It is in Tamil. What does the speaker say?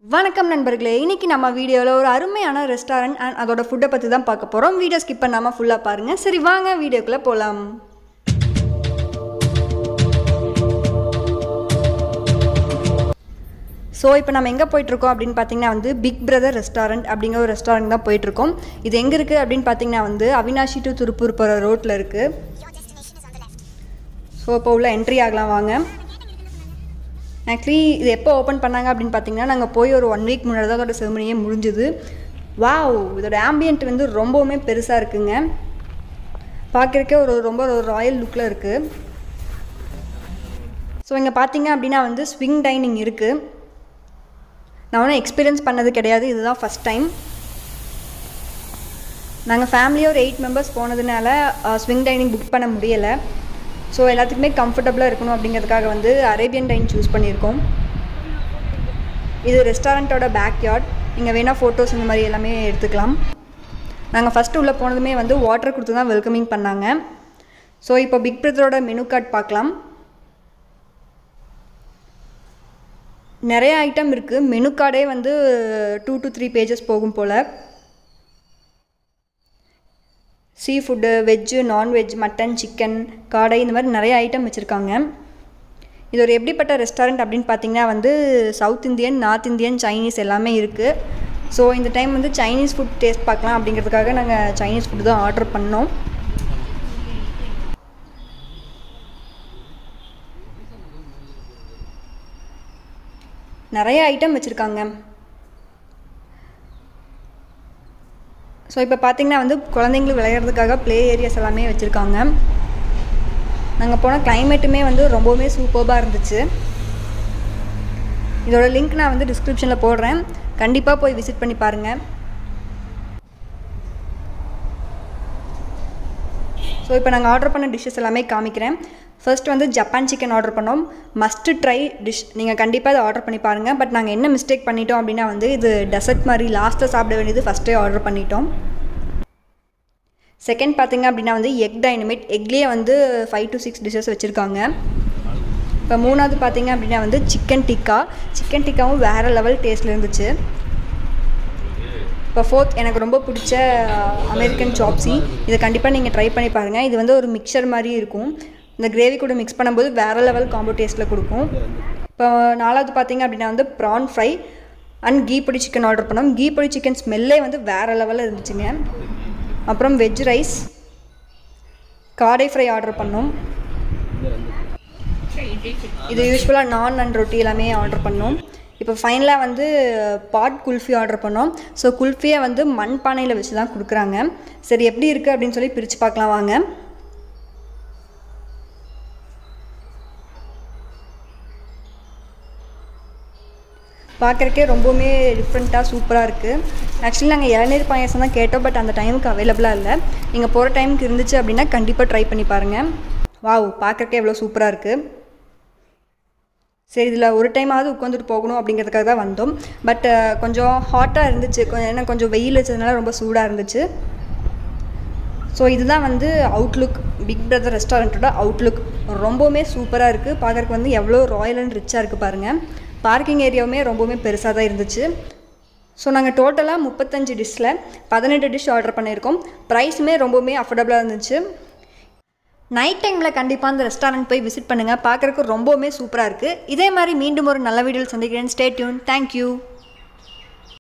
வணக்கம் நண்பர்களே இன்னைக்கு நம்ம வீடியோவில் ஒரு அருமையான ரெஸ்டாரண்ட் அண்ட் அதோட ஃபுட்டை பற்றி தான் பார்க்க போகிறோம் வீடியோ ஸ்கிப் பண்ணாமல் ஃபுல்லாக பாருங்கள் சரி வாங்க வீடியோக்குள்ளே போகலாம் ஸோ இப்போ நம்ம எங்கே போயிட்டுருக்கோம் அப்படின்னு பார்த்தீங்கன்னா வந்து பிக் பிரதர் ரெஸ்டாரண்ட் அப்படிங்கிற ஒரு ரெஸ்டாரண்ட் தான் போயிட்டுருக்கோம் இது எங்கே இருக்குது அப்படின்னு பார்த்தீங்கன்னா வந்து அவினாஷி டு திருப்பூர் போகிற ரோட்டில் இருக்குது ஸோ இப்போ உள்ள என்ட்ரி ஆகலாம் வாங்க ஆக்சுவலி இது எப்போ ஓப்பன் பண்ணாங்க அப்படின்னு பார்த்தீங்கன்னா நாங்கள் போய் ஒரு ஒன் வீக் முன்னாடி தான் அதோட செரமனியே முடிஞ்சுது வாவ் இதோட ஆம்பியன்ட் வந்து ரொம்பவுமே பெருசாக இருக்குங்க பார்க்குறக்கே ஒரு ரொம்ப ஒரு ராயல் லுக்கில் இருக்குது ஸோ இங்கே பார்த்தீங்க அப்படின்னா வந்து ஸ்விங் டைனிங் இருக்குது நான் ஒன்றும் எக்ஸ்பீரியன்ஸ் பண்ணது கிடையாது இதுதான் ஃபஸ்ட் டைம் நாங்கள் ஃபேமிலியாக ஒரு எயிட் மெம்பர்ஸ் போனதுனால ஸ்விங் டைனிங் புக் பண்ண முடியலை ஸோ எல்லாத்துக்குமே கம்ஃபர்டபுளாக இருக்கணும் அப்படிங்கிறதுக்காக வந்து அரேபியன் டைன் சூஸ் பண்ணியிருக்கோம் இது ரெஸ்டாரண்ட்டோட பேக் யார்ட் இங்கே வேணால் ஃபோட்டோஸ் இந்த மாதிரி எல்லாமே எடுத்துக்கலாம் நாங்கள் ஃபஸ்ட்டு உள்ளே போனதுமே வந்து வாட்டர் கொடுத்து தான் வெல்கமிங் பண்ணாங்க ஸோ இப்போ பிக் பிரதரோட மெனு கார்ட் பார்க்கலாம் நிறைய ஐட்டம் இருக்குது மெனு கார்டே வந்து டூ டு த்ரீ பேஜஸ் போகும் போல் see food veg non veg mutton chicken காடை இந்த மாதிரி நிறைய ஐட்டம் வச்சுருக்காங்க இது ஒரு எப்படிப்பட்ட ரெஸ்டாரண்ட் அப்படின்னு பார்த்தீங்கன்னா வந்து South Indian North Indian Chinese எல்லாமே இருக்குது ஸோ இந்த டைம் வந்து சைனீஸ் ஃபுட் டேஸ்ட் பார்க்கலாம் அப்படிங்கிறதுக்காக நாங்கள் சைனீஸ் ஃபுட் தான் ஆர்டர் பண்ணோம் நிறைய ஐட்டம் வச்சுருக்காங்க ஸோ இப்போ பார்த்தீங்கன்னா வந்து குழந்தைங்களுக்கு விளையாடுறதுக்காக ப்ளே ஏரியாஸ் எல்லாமே வச்சுருக்காங்க நாங்கள் போன கிளைமேட்டுமே வந்து ரொம்பவுமே சூப்பர்பாக இருந்துச்சு இதோட லிங்க் நான் வந்து டிஸ்கிரிப்ஷனில் போடுறேன் கண்டிப்பாக போய் விசிட் பண்ணி பாருங்கள் ஸோ இப்போ நாங்கள் ஆர்டர் பண்ண டிஷ்ஷஸ் எல்லாமே காமிக்கிறேன் ஃபர்ஸ்ட் வந்து ஜப்பான் சிக்கன் ஆர்டர் பண்ணோம் மஸ்ட்டு ட்ரை டிஷ் நீங்கள் கண்டிப்பாக இதை ஆர்டர் பண்ணி பாருங்கள் பட் நாங்கள் என்ன மிஸ்டேக் பண்ணிட்டோம் அப்படின்னா வந்து இது டெசர்ட் மாதிரி லாஸ்ட்டில் சாப்பிட வேண்டியது ஃபஸ்ட்டே ஆர்டர் பண்ணிட்டோம் செகண்ட் பார்த்தீங்க அப்படின்னா வந்து எக் டைனமிட் எக்லேயே வந்து ஃபைவ் டு சிக்ஸ் டிஷ்ஷஸ் வச்சுருக்காங்க இப்போ மூணாவது பார்த்தீங்க அப்படின்னா வந்து சிக்கன் டிக்கா சிக்கன் டிக்காவும் வேறு லெவல் டேஸ்ட்டில் இருந்துச்சு இப்போ ஃபோர்த் எனக்கு ரொம்ப பிடிச்ச அமெரிக்கன் சாப்ஸி இதை கண்டிப்பாக நீங்கள் ட்ரை பண்ணி பாருங்கள் இது வந்து ஒரு மிக்சர் மாதிரி இருக்கும் இந்த கிரேவி கூட மிக்ஸ் பண்ணும்போது வேறு லெவல் காம்போ டேஸ்ட்டில் கொடுக்கும் இப்போ நாலாவது பார்த்தீங்க அப்படின்னா வந்து prawn fry and ghee podi chicken order பண்ணோம் கீ பொடி சிக்கன் ஸ்மெல்லே வந்து வேறு லெவலில் இருந்துச்சுங்க அப்புறம் வெஜ் ரைஸ் காடை ஃப்ரை ஆர்டர் பண்ணோம் இது யூஸ்வலாக நான் அண்ட் ரொட்டி எல்லாமே ஆர்டர் பண்ணோம் இப்போ ஃபைனலாக வந்து பாட் குல்ஃபி ஆர்டர் பண்ணோம் ஸோ குல்ஃபியை வந்து மண் பானையில் வச்சு தான் கொடுக்குறாங்க சரி எப்படி இருக்குது அப்படின்னு சொல்லி பிரித்து பார்க்கலாம் வாங்க பார்க்குறக்கே ரொம்பவுமே டிஃப்ரெண்ட்டாக சூப்பராக இருக்குது ஆக்சுவலி நாங்கள் இளநீர் பாயாசம் தான் கேட்டோம் பட் அந்த டைமுக்கு அவைலபிளாக இல்லை நீங்கள் போகிற டைமுக்கு இருந்துச்சு அப்படின்னா கண்டிப்பாக ட்ரை பண்ணி பாருங்கள் வாவ் பார்க்குறக்கே எவ்வளோ சூப்பராக இருக்குது சரி இதில் ஒரு டைமாவது உட்காந்துட்டு போகணும் அப்படிங்கிறதுக்காக தான் வந்தோம் பட் கொஞ்சம் ஹாட்டாக இருந்துச்சு கொஞ்சம் ஏன்னா கொஞ்சம் வெயில் வச்சதுனால ரொம்ப சூடாக இருந்துச்சு ஸோ இதுதான் வந்து அவுட்லுக் பிக் பிரதர் ரெஸ்டாரண்ட்டோட அவுட்லுக் ரொம்பவுமே சூப்பராக இருக்குது பார்க்குறக்கு வந்து எவ்வளோ ராயல் அண்ட் ரிச்சாக இருக்குது பாருங்கள் பார்க்கிங் ஏரியாவுமே ரொம்பவுமே பெருசாக தான் இருந்துச்சு ஸோ நாங்கள் டோட்டலாக முப்பத்தஞ்சு டிஷ்ஷில் பதினெட்டு டிஷ் ஆர்டர் பண்ணியிருக்கோம் ப்ரைஸுமே ரொம்பவுமே அஃபோர்டபுளாக இருந்துச்சு நைட் டைமில் கண்டிப்பாக அந்த ரெஸ்டாரண்ட் போய் விசிட் பண்ணுங்கள் பார்க்குறக்கு ரொம்பவுமே சூப்பராக இருக்குது இதே மாதிரி மீண்டும் ஒரு நல்ல வீடியோவில் சந்திக்கிறேன் ஸ்டே டியூன் தேங்க்யூ